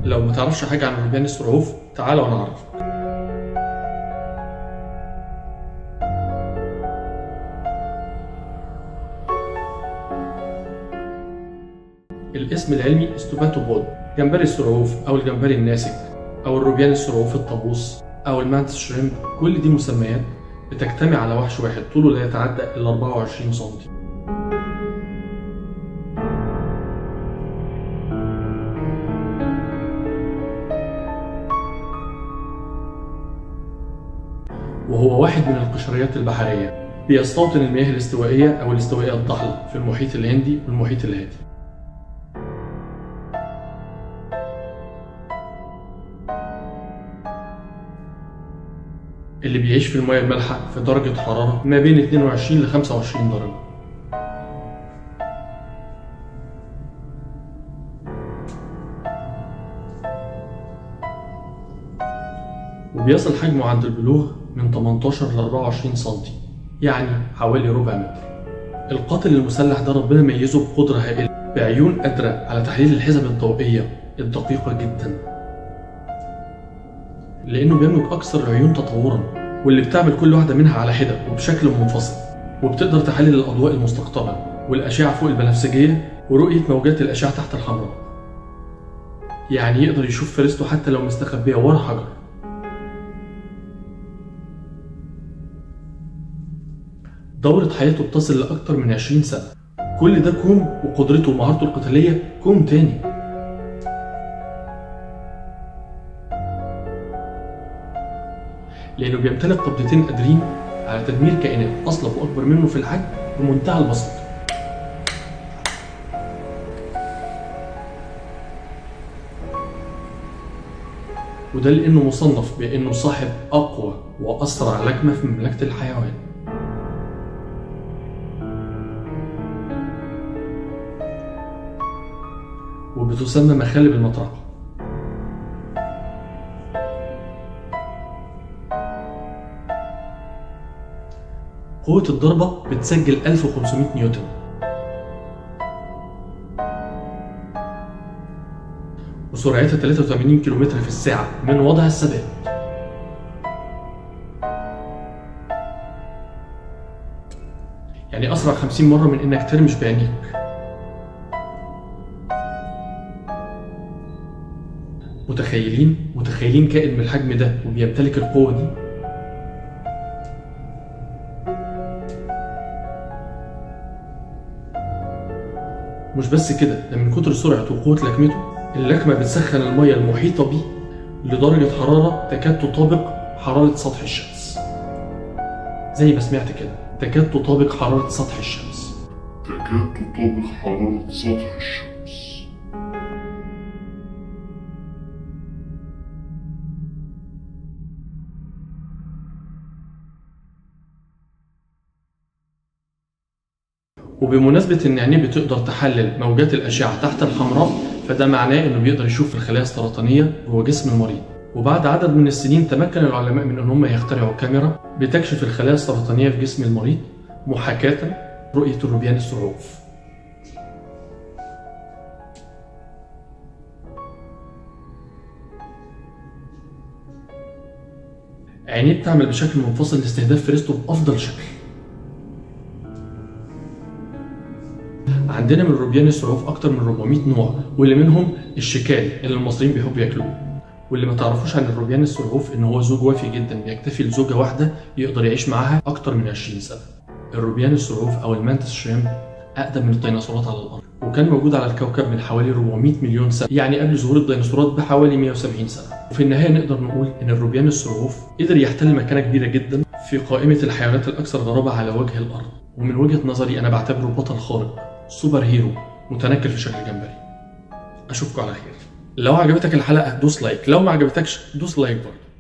لو ما تعرفش حاجة عن الروبيان السرعوف تعال وانا اعرفك الاسم العلمي استوباتوبود جمبري السرعوف او الجمبري الناسك او الروبيان السرعوف الطاووس او المانتس شريمب كل دي مسميات بتجتمع على وحش واحد طوله لا يتعدى ال 24 سم وهو واحد من القشريات البحرية بيستوطن المياه الاستوائية أو الاستوائية الضحلة في المحيط الهندي والمحيط الهادي اللي بيعيش في المياه المالحة في درجة حرارة ما بين 22 ل 25 درجة وبيصل حجمه عند البلوغ من 18 ل 24 سم يعني حوالي ربع متر القاتل المسلح ده ربنا ميزه بقدرة هائلة بعيون قادرة على تحليل الحزم الضوئية الدقيقة جدا لأنه بيملك أكثر العيون تطورا واللي بتعمل كل واحدة منها على حدة وبشكل منفصل وبتقدر تحلل الأضواء المستقطبة والأشعة فوق البنفسجية ورؤية موجات الأشعة تحت الحمراء يعني يقدر يشوف فريسته حتى لو مستخبية ورا حجر دورة حياته بتصل لأكتر من 20 سنة كل ده كوم وقدرته ومهارته القتالية كوم تاني لأنه بيمتلك قبضتين قادرين على تدمير كائنات أصلب وأكبر منه في الحجم بمنتهى البساطة وده لأنه مصنف بأنه صاحب أقوى وأسرع لكمة في مملكة الحيوان وبتسمى مخالب المطرقة قوة الضربة بتسجل 1500 نيوتن وسرعتها 83 كم في الساعة من وضع الثبات يعني أسرع 50 مرة من إنك ترمش بعينيك متخيلين متخيلين كائن من الحجم ده وبيمتلك القوة دي مش بس كده ده من كتر سرعته وقوة لكمته اللكمة بتسخن المية المحيطة بيه لدرجة حرارة تكاد تطابق حرارة سطح الشمس زي ما سمعت كده تكاد تطابق حرارة سطح الشمس تكاد تطابق حرارة سطح الشمس وبمناسبة إن عينيه بتقدر تحلل موجات الأشعة تحت الحمراء فده معناه إنه بيقدر يشوف الخلايا السرطانية جوه جسم المريض وبعد عدد من السنين تمكن العلماء من إن هم يخترعوا كاميرا بتكشف الخلايا السرطانية في جسم المريض محاكاة رؤية الروبيان السعوف عينيه بتعمل بشكل منفصل لاستهداف فريسته بأفضل شكل عندنا من الروبيان السعوف اكتر من 400 نوع واللي منهم الشكال اللي المصريين بيحبوا ياكلوه واللي ما تعرفوش عن الروبيان السلحوف ان هو زوج وافي جدا بيكتفي لزوجه واحده يقدر يعيش معاها اكتر من 20 سنه الروبيان السلحوف او المانتس شريمب اقدم من الديناصورات على الارض وكان موجود على الكوكب من حوالي 400 مليون سنه يعني قبل ظهور الديناصورات بحوالي 170 سنه وفي النهايه نقدر نقول ان الروبيان السلحوف قدر يحتل مكانه كبيره جدا في قائمه الحيوانات الاكثر غرابه على وجه الارض ومن وجهه نظري انا بعتبره بطل خارق سوبر هيرو متنكر في شكل جمبري اشوفكم على خير لو عجبتك الحلقه دوس لايك لو ما عجبتكش دوس لايك برضه